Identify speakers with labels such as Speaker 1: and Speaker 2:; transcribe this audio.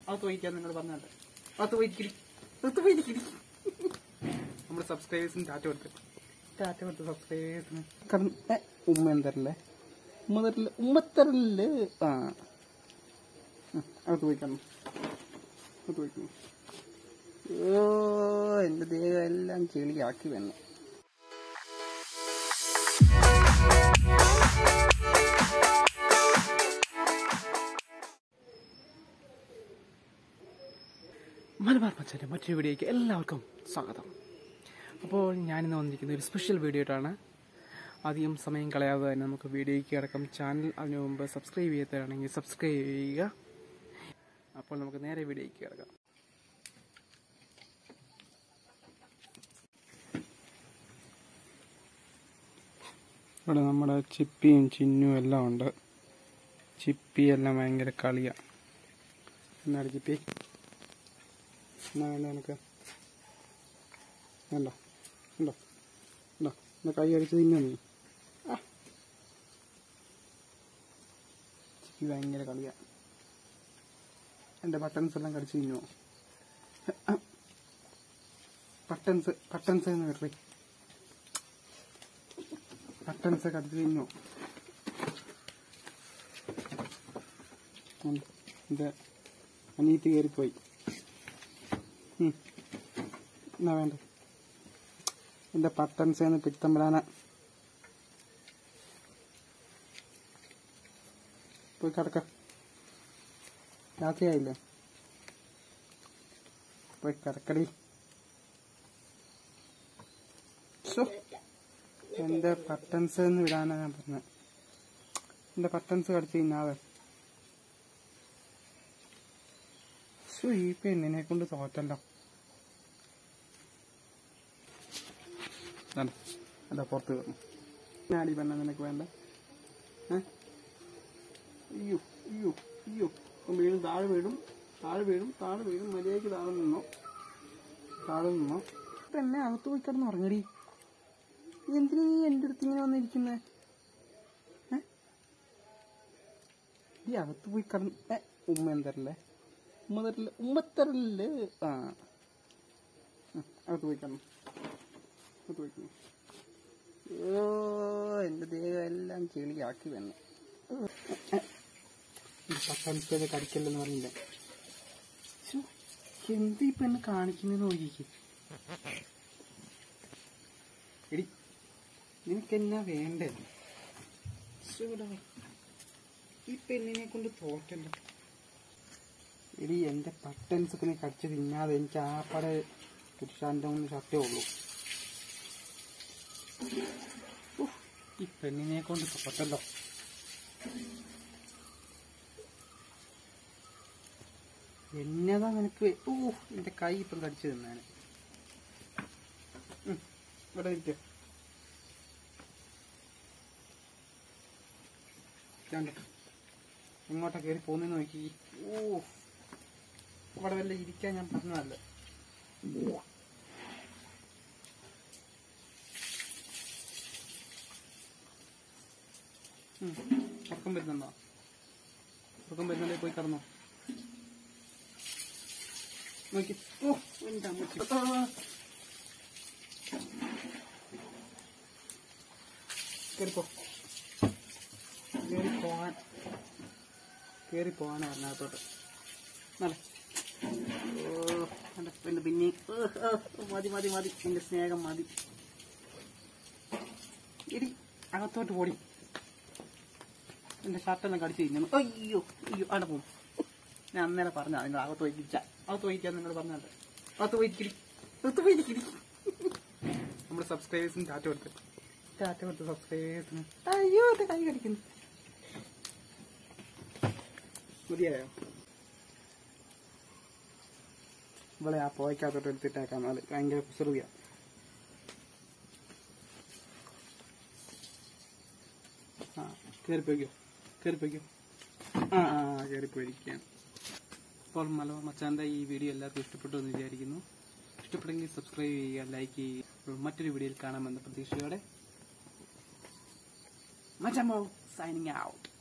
Speaker 1: അകത്ത് പോയിക്കാൻ നിങ്ങൾ പറഞ്ഞാട്ടെ അകത്ത് പോയിരിക്കരി അകത്ത് പോയിരിക്കരി നമ്മുടെ സബ്സ്ക്രൈബേഴ്സിന് ടാറ്റ കൊടുത്ത് ടാറ്റ കൊടുത്ത് സബ്സ്ക്രൈബേഴ്സിന് ഉമ്മ എന്തരല്ലേ ഉമ്മ തരല്ലേ ഉമ്മ തരല്ലേ ആ ഉം, അകത്ത് പോയിക്കണം അകത്ത് പോയിക്കണം ഓ എന്റെ ദേഹം എല്ലാം ചെളിയാക്കി വന്നു മലബാർ മച്ചാൻ്റെ മറ്റൊരു വീഡിയോയ്ക്ക് എല്ലാവർക്കും സ്വാഗതം അപ്പോൾ ഞാനിന്ന് വന്നിരിക്കുന്ന ഒരു സ്പെഷ്യൽ വീഡിയോ ആയിട്ടാണ് അധികം സമയം കളയാതെ തന്നെ നമുക്ക് വീഡിയോയ്ക്ക് കിടക്കാം ചാനൽ അതിനു മുമ്പ് സബ്സ്ക്രൈബ് ചെയ്യാത്തതാണെങ്കിൽ സബ്സ്ക്രൈബ് ചെയ്യുക അപ്പോൾ നമുക്ക് നേരെ വീഡിയോയ്ക്ക് കിടക്കാം ഇവിടെ നമ്മുടെ ചിപ്പിയും ചിന്നും എല്ലാം ഉണ്ട് ചിപ്പി എല്ലാം ഭയങ്കര കളിയാണ് എന്നാണ് ചിപ്പി എന്നാ വേണ്ട നിനക്ക് വേണ്ടോ ഉണ്ടോ ഉണ്ടോ എന്നാ കൈ അടിച്ച് തിന്നോ നീ ആ. ചിപ്പി ഭയങ്കര കളിയാ എൻ്റെ ബട്ടൺസ് എല്ലാം കടിച്ച് തിന്നുവോ ബട്ടൺസ് ബട്ടൺസ് എന്ന് കറി ബട്ടൺസ് കടിച്ച് തിന്നുവോ ഉം. എൻ്റെ അനിയത്തി കയറിപ്പോയി ഉം. എന്നാ വേണ്ട എന്റെ പട്ടൻസ് എന്ന് പിത്തമ്പലാന പോയി കിടക്ക രാത്രിയായില്ലേ പോയി കിടക്കടി ശ്ശോ. എന്റെ പട്ടൻസ് എന്ന് വിടാനാ ഞാൻ പറഞ്ഞത് എന്റെ പട്ടൻസ് കടിച്ച് തിന്നാതെ ശ്ശോ, ഈ പെണ്ണിനെ കൊണ്ട് തോറ്റല്ലോ ദാണ്ട, അല്ല പുറത്ത് കയറുന്നു ഞാനീ പെണ്ണ നിനക്ക് വേണ്ട ഏ? അയ്യോ അയ്യോ അയ്യോ ഇപ്പം വീഴും താഴെ വീഴും താഴെ വീഴും താഴെ വീഴും മര്യാദയ്ക്ക് താഴെ നിന്നോ താഴെ നിന്നോ പെണ്ണെ അകത്ത് പോയി കിടന്ന് ഉറങ്ങടി എന്തിനാ നീ എൻ്റെ അടുത്ത് ഇങ്ങനെ വന്നിരിക്കുന്നേ ഏ? ഈ അകത്ത് പോയി കിടന്ന് ഏ, ഉമ്മ എന്തരല്ലേ ഉമ്മ തരല്ലേ ഉമ്മ തരല്ലേ ആ ഉം, അകത്ത് പോയി കിടന്നു അകത്ത് പോയി കിടന്നു ഓ എന്റെ ദേഹം എല്ലാം ചെളിയാക്കി വന്നു പത്തൻസ് കടിക്കല്ലെന്ന് പറഞ്ഞില്ല ശ്ശോ, എന്ത് ഇപ്പൊ എന്നെ കാണിക്കുന്നത് നോക്കിക്ക് എടി നിനക്കെന്നാ വേണ്ടേ ശ്ശോ, എടാ. ഈ പെണ്ണിനെ കൊണ്ട് തോറ്റല്ലോ എടി എന്റെ പട്ടൻസ് ഒക്കെ നീ കടിച്ച് തിന്നാതെ എനിക്ക് ആ പടെ പുരുഷാന്റെ ഒന്ന് ഷർട്ടേ ഉള്ളൂ ഉഫ്, ഈ പെണ്ണിനെ കൊണ്ട് തോറ്റല്ലോ എന്നതാ നിനക്ക് ഓ എന്റെ കൈ ഇപ്പം കടിച്ചു തിന്നാണ് ഉം, ഇവിടെ ഇരിക്ക ഇങ്ങോട്ടാ കയറി പോന്നെന്ന് നോക്കി ഓ ഇവിടെ വല്ല ഇരിക്കാൻ ഞാൻ പറഞ്ഞതല്ല ഉം. ഉറക്കം വരുന്നുണ്ടോ ഉറക്കം വരുന്നുണ്ടെങ്കിൽ പോയി കിടന്നോ നോക്കി ഓ എന്റെ അമ്മച്ചി ആ. കേറിപ്പോ കേറി പോവാൻ കേറി പോവാനാ പറഞ്ഞകത്തോട്ട് നല്ല ഓ എന്റെ എന്റെ പിന്നെ ഓ, ഓ, മതി മതി മതി എന്റെ സ്നേഹം മതി ഇടി അകത്തോട്ട് പോടി എന്റെ ഷർട്ടെല്ലാം കടിച്ചു കഴിഞ്ഞു അയ്യോ അയ്യോ അവിടെ പോകും ഞാൻ അന്നേരം പറഞ്ഞ നിങ്ങൾ അകത്ത് പോയിക്കിച്ച അകത്ത് പോയിക്കാൻ നിങ്ങൾ പറഞ്ഞാട്ടെ അകത്ത് പോയിരിക്കരി അകത്ത് പോയിരിക്കരി നമ്മുടെ സബ്സ്ക്രൈബേഴ്സിന് ടാറ്റ കൊടുത്ത് ടാറ്റ കൊടുത്ത് സബ്സ്ക്രൈബേഴ്സിന് അയ്യോ എന്റെ കൈ കടിക്കുന്നു മതിയായോ ഇവിടെ ആ പോയ്ക്കകത്തോട്ട് എടുത്തിട്ടേക്കാം അത് ഭയങ്കര കുസൃതിയാ ആ കയറിപ്പോയിക്കോ കയറിപ്പോയിക്കോ ആ ആ കയറിപ്പോയിരിക്കുകയാണ് അപ്പോൾ മലബാർ മച്ചാൻ്റെ ഈ വീഡിയോ എല്ലാവർക്കും ഇഷ്ടപ്പെട്ടു എന്ന് വിചാരിക്കുന്നു ഇഷ്ടപ്പെട്ടെങ്കിൽ സബ്സ്ക്രൈബ് ചെയ്യുക ലൈക്ക് ചെയ്യുക മറ്റൊരു വീഡിയോയിൽ കാണാമെന്ന പ്രതീക്ഷയോടെ മച്ചമ്മോ സൈനിങ് ഔട്ട്